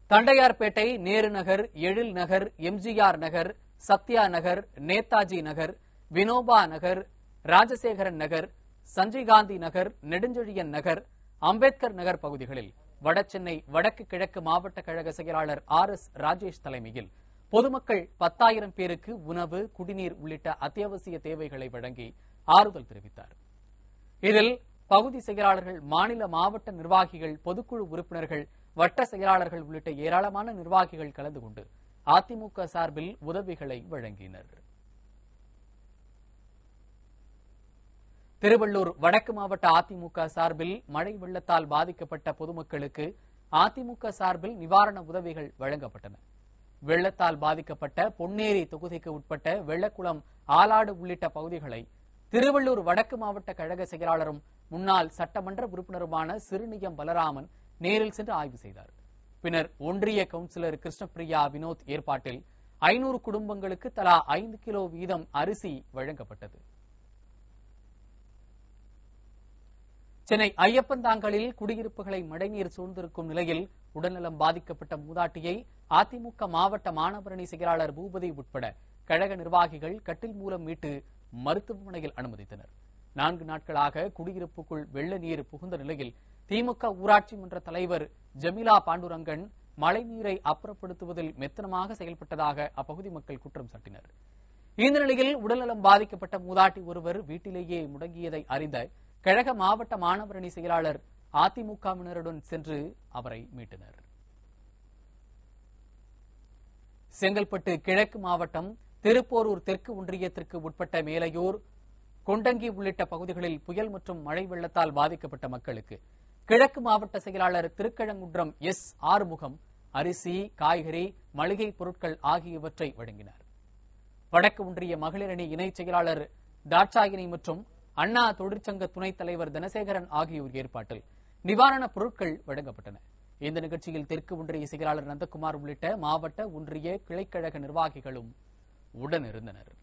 தண்டையார்பேட்டை நேரு நகர் எழில் நகர் எம்ஜிஆர் நகர் சத்யா நகர் நேதாஜி நகர் வினோபா நகர் ராஜசேகரன் நகர் சஞ்சய் காந்தி நகர் நெடுஞ்செழியன் நகர் அம்பேத்கர் நகர் பகுதிகளில் வடசென்னை வடக்கு கிழக்கு மாவட்ட கழக செயலாளர் ஆர் எஸ் ராஜேஷ் தலைமையில் பொதுமக்கள் பத்தாயிரம் பேருக்கு உணவு குடிநீர் உள்ளிட்ட அத்தியாவசிய தேவைகளை வழங்கி ஆறுதல் தெரிவித்தார் இதில் பகுதி செயலாளர்கள் மாநில மாவட்ட நிர்வாகிகள் பொதுக்குழு உறுப்பினர்கள் வட்ட செயலாளர்கள் உள்ளிட்ட ஏராளமான நிர்வாகிகள் கலந்து கொண்டு அதிமுக சார்பில் உதவிகளை வழங்கினர் திருவள்ளூர் வடக்கு மாவட்ட அதிமுக சார்பில் மழை வெள்ளத்தால் பாதிக்கப்பட்ட பொதுமக்களுக்கு அதிமுக சார்பில் நிவாரண உதவிகள் வழங்கப்பட்டன வெள்ளத்தால் பாதிக்கப்பட்ட பொன்னேரி தொகுதிக்கு உட்பட்ட வெள்ளக்குளம் ஆலாடு உள்ளிட்ட பகுதிகளை திருவள்ளூர் வடக்கு மாவட்ட கழக செயலாளரும் முன்னாள் சட்டமன்ற உறுப்பினருமான சிறுநியம் பலராமன் நேரில் சென்று ஆய்வு செய்தார் பின்னர் ஒன்றிய கவுன்சிலர் கிருஷ்ணபிரியா வினோத் ஏற்பாட்டில் ஐநூறு குடும்பங்களுக்கு தலா ஐந்து கிலோ வீதம் அரிசி வழங்கப்பட்டது சென்னை ஐயப்பந்தாங்கலில் குடியிருப்புகளை மழைநீர் சூழ்ந்திருக்கும் நிலையில் உடல்நலம் பாதிக்கப்பட்ட மூதாட்டியை அதிமுக மாவட்ட மாணவரணி செயலாளர் பூபதி உட்பட கழக நிர்வாகிகள் கட்டில் மூலம் மீட்டு மருத்துவமனையில் அனுமதித்தனர் நான்கு நாட்களாக குடியிருப்புக்குள் வெள்ள நீர் புகுந்த நிலையில் திமுக ஊராட்சி மன்ற தலைவர் ஜமீலா பாண்டுரங்கன் மழைநீரை அப்புறப்படுத்துவதில் மெத்தனமாக செயல்பட்டதாக அப்பகுதி மக்கள் குற்றம் சாட்டினர் இந்த நிலையில் உடல்நலம் பாதிக்கப்பட்ட மூதாட்டி ஒருவர் வீட்டிலேயே முடங்கியதை அறிந்த கழக மாவட்ட மாணவரணி செயலாளர் அதிமுகவினருடன் சென்று அவரை மீட்டனர் செங்கல்பட்டு கிழக்கு மாவட்டம் திருப்போரூர் தெற்கு ஒன்றியத்திற்கு உட்பட்ட மேலையூர் கொண்டங்கி உள்ளிட்ட பகுதிகளில் புயல் மற்றும் மழை வெள்ளத்தால் பாதிக்கப்பட்ட மக்களுக்கு கிழக்கு மாவட்ட செயலாளர் திருக்கழங்குன்றம் எஸ் ஆறுமுகம் அரிசி காய்கறி மளிகை பொருட்கள் ஆகியவற்றை வழங்கினார் வடக்கு ஒன்றிய மகளிரணி இணைச் செயலாளர் தாட்சாயினி மற்றும் அண்ணா தொழிற்சங்க துணைத் தலைவர் தனசேகரன் ஆகியோர் ஏற்பாட்டில் நிவாரணப் பொருட்கள் வழங்கப்பட்டன இந்த நிகழ்ச்சியில் தெற்கு ஒன்றிய செயலாளர் நந்தகுமார் உள்ளிட்ட மாவட்ட ஒன்றிய கிளைக்கழக நிர்வாகிகளும் உடனிருந்தனர்